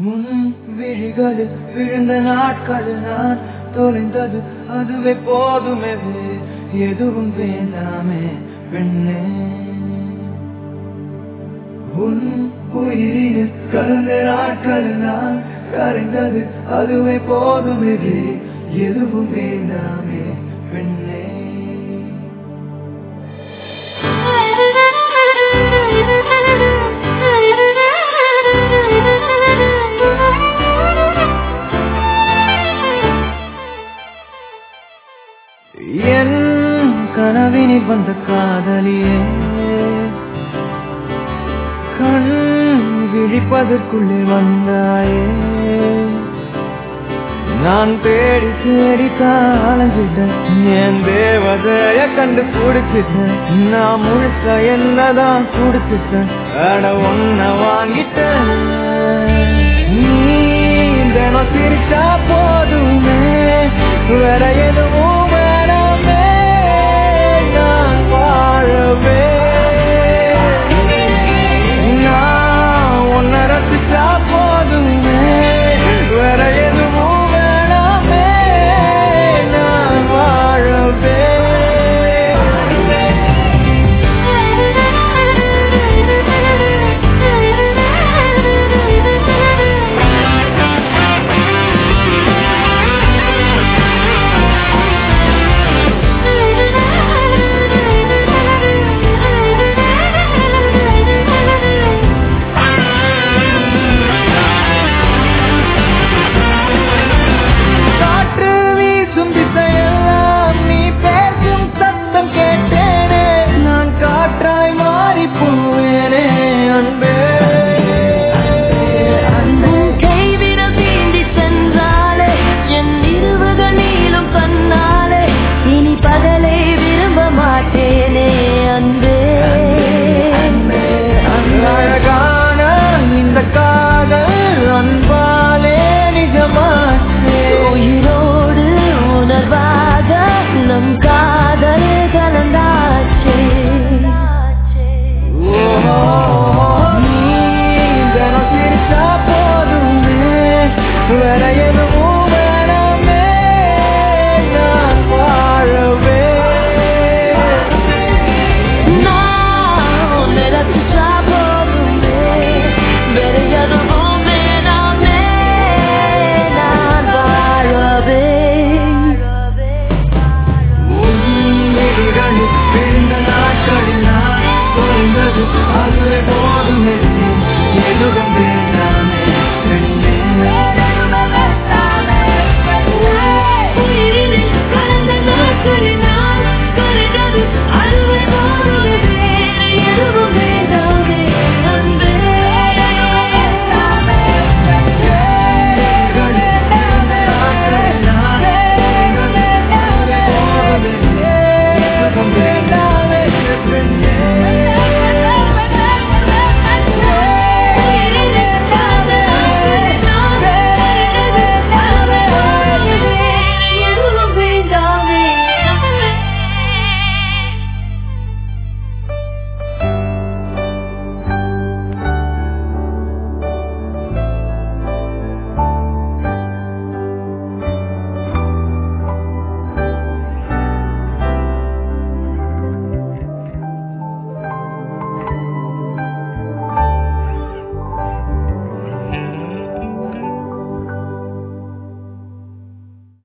உன் விழிகளில் விழுந்த நாட்களில் நான் தொலைந்தது அதுவே போதுமே எதுவும் வேண்டாமே பெண்ணே உன் உயிரில் கலந்த நாட்களில் நான் கரைந்தது அதுவே போதுமே எதுவும் வேண்டாமே பெண்ணே என் கனவினில் வந்த காதலியே கண் விழிப்பதற்குள்ளே வந்தாயே நான் தேடி தேடி தாளஞ்சிட்டேன் என் தேவதைய கண்டு பிடிச்சிட்டேன் நான் முழுக்க என்னதான் கொடுத்துட்டேன் அட ஒன்ன வாங்கிட்டேன் நீ தினம் சிரிச்சா போ